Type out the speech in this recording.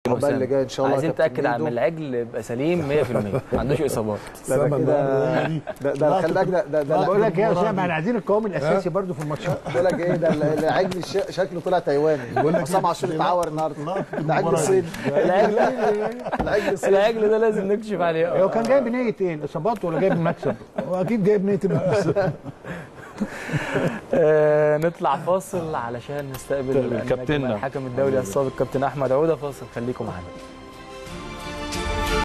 كابتن العقبال حسام اللي جاي ان شاء الله عايزين يا كابتن نتاكد عن ميدو. العجل يبقى سليم 100% ما عندوش اصابات لا ده سما كده الله دي. ده ده خلي بالك ده ده ده بقول لك ايه يا المباراة اسامه دي. احنا عايزين القوام الاساسي برضو في الماتشات بقول لك ايه ده العجل ش- شكله طلع تايواني بقول لك حسام إيه، عاشور لا- اتعور النهارده لا، في ده عجل المباراة صيني العجل العجل صيني العجل ده لازم نكشف عليه هو كان جايب نيه ايه الاصابات ولا جايب المكسب هو اكيد جايب نيه المكسب آه نطلع فاصل علشان نستقبل كابتننا. النجم الحكم الدولي السابق كابتن احمد عوده فاصل خليكم معانا